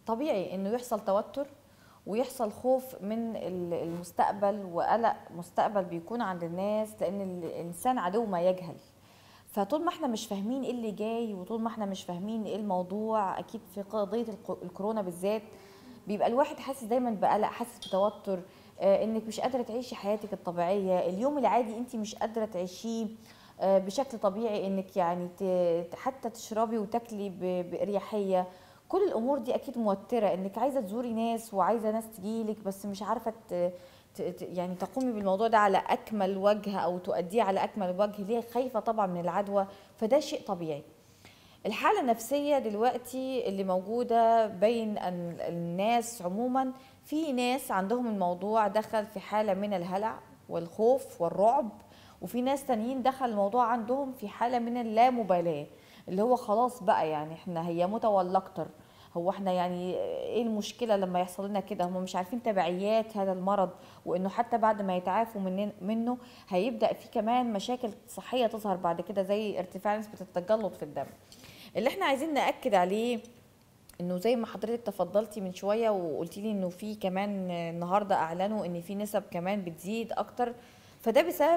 طبيعي انه يحصل توتر ويحصل خوف من ال- المستقبل وقلق مستقبل بيكون عند الناس لان ال- الانسان عدو ما يجهل فطول ما احنا مش فاهمين ايه اللي جاي وطول ما احنا مش فاهمين ايه الموضوع اكيد في قضيه الك- الكورونا بالذات بيبقى الواحد حاسس دايما بقلق حاسس بتوتر آه، انك مش قادره تعيشي حياتك الطبيعيه اليوم العادي انت مش قادره تعيشيه آه، بشكل طبيعي انك يعني ت- حتى تشربي وتاكلي ب- باريحيه كل الامور دي اكيد موتره انك عايزه تزوري ناس وعايزه ناس تجيلك بس مش عارفه ت- ت- ت- يعني تقومي بالموضوع ده على اكمل وجه او تؤديه على اكمل وجه ليه خايفه طبعا من العدوى فده شيء طبيعي الحالة النفسية دلوقتي اللي موجودة بين ال- الناس عموما في ناس عندهم الموضوع دخل في حالة من الهلع والخوف والرعب وفي ناس تانيين دخل الموضوع عندهم في حالة من اللامبالاة اللي هو خلاص بقى يعني احنا هي موتة ولا اكتر هو احنا يعني ايه المشكلة لما يحصل لنا كده هم مش عارفين تبعيات هذا المرض وانه حتى بعد ما يتعافوا من منه هيبدأ في كمان مشاكل صحية تظهر بعد كده زي ارتفاع نسبة التجلط في الدم اللي احنا عايزين ناكد عليه انه زي ما حضرتك تفضلتي من شويه وقلتي لي انه في كمان النهارده اعلنوا ان في نسب كمان بتزيد اكتر فده بسبب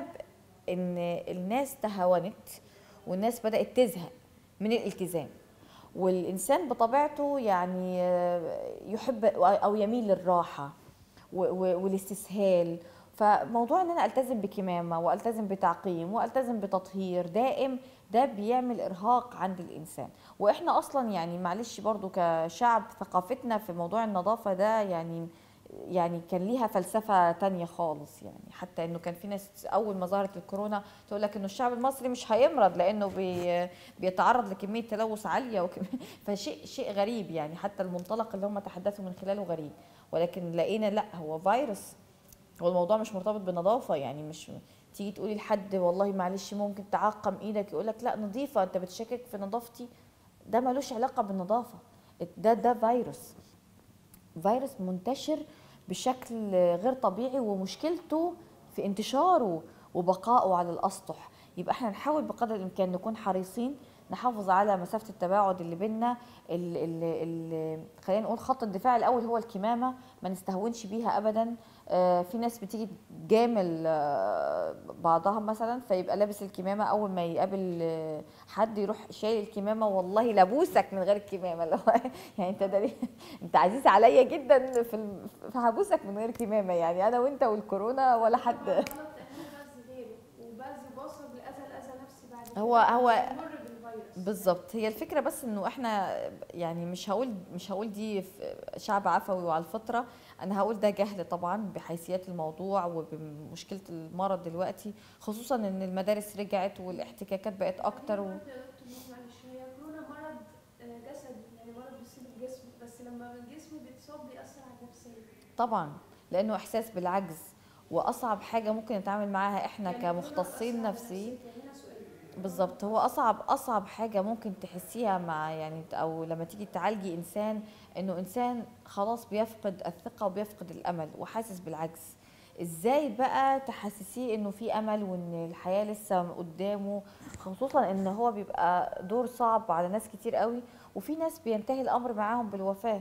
ان الناس تهاونت والناس بدات تزهق من الالتزام والانسان بطبيعته يعني يحب او يميل للراحه و- و- والاستسهال فموضوع ان انا التزم بكمامه والتزم بتعقيم والتزم بتطهير دائم ده بيعمل ارهاق عند الانسان واحنا اصلا يعني معلش برضو كشعب ثقافتنا في موضوع النظافه ده يعني يعني كان ليها فلسفه تانية خالص يعني حتى انه كان في ناس اول ما ظهرت الكورونا تقول لك انه الشعب المصري مش هيمرض لانه بي بيتعرض لكميه تلوث عاليه وكم فشيء شيء غريب يعني حتى المنطلق اللي هم تحدثوا من خلاله غريب ولكن لقينا لا هو فيروس هو الموضوع مش مرتبط بالنظافه يعني مش تيجي تقولي لحد والله معلش ممكن تعقم ايدك يقول لك لا نظيفه انت بتشكك في نظافتي ده ملوش علاقه بالنظافه ده ده فيروس فيروس منتشر بشكل غير طبيعي ومشكلته في انتشاره وبقائه على الاسطح يبقى احنا نحاول بقدر الامكان نكون حريصين نحافظ على مسافه التباعد اللي بينا ال- ال- ال- خلينا نقول خط الدفاع الاول هو الكمامه ما نستهونش بيها ابدا آه، في ناس بتيجي تجامل آه، بعضها مثلا فيبقى لابس الكمامه اول ما يقابل آه، حد يروح شايل الكمامه والله لابوسك من غير الكمامه اللي هو يعني انت ده ليه- انت عزيز عليا جدا في الم- فهبوسك من غير كمامه يعني انا وانت والكورونا ولا حد غلط احنا بأذي غيره وبأذي بصر لأذى الأذى نفسي بعد كده. هو- هو- بمر بالفيروس بالظبط هي الفكره بس انه احنا يعني مش هقول مش هقول دي في شعب عفوي وعلى الفطره انا هقول ده جهل طبعا بحيثيات الموضوع وبمشكله المرض دلوقتي خصوصا ان المدارس رجعت والاحتكاكات بقت اكتر و... برضه يا دكتور نقول معلش هي كورونا مرض آه، جسدي يعني مرض بيصيب الجسم بس لما الجسم بيتصاب بيأثر على النفسية طبعا لانه احساس بالعجز واصعب حاجه ممكن نتعامل معاها احنا يعني كورونا كمختصين أثر على نفسيين نفسيتي. يعني هنا سؤال بالظبط هو اصعب اصعب حاجه ممكن تحسيها مع يعني او لما تيجي تعالجي انسان انه انسان خلاص بيفقد الثقه وبيفقد الامل وحاسس بالعجز ازاي بقى تحسسيه انه في امل وان الحياه لسه قدامه خصوصا ان هو بيبقى دور صعب على ناس كتير قوي وفي ناس بينتهي الامر معاهم بالوفاه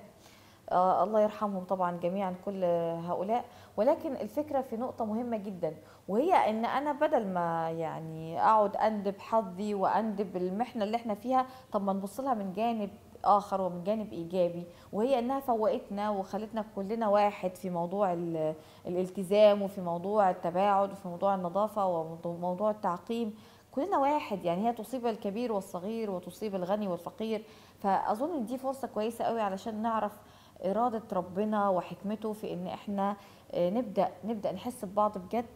آه الله يرحمهم طبعا جميعا كل هؤلاء ولكن الفكره في نقطه مهمه جدا وهي ان انا بدل ما يعني اقعد اندب حظي واندب المحنه اللي احنا فيها طب ما نبص لها من جانب اخر ومن جانب ايجابي وهي انها فوقتنا وخلتنا كلنا واحد في موضوع ال- الالتزام وفي موضوع التباعد وفي موضوع النظافه وموضوع التعقيم كلنا واحد يعني هي تصيب الكبير والصغير وتصيب الغني والفقير فاظن ان دي فرصه كويسه قوي علشان نعرف اراده ربنا وحكمته في ان احنا آه، نبدا نبدا نحس ببعض بجد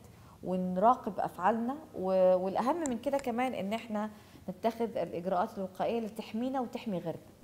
ونراقب افعالنا و- والاهم من كده كمان ان احنا نتخذ الاجراءات الوقائيه اللي تحمينا وتحمي غيرنا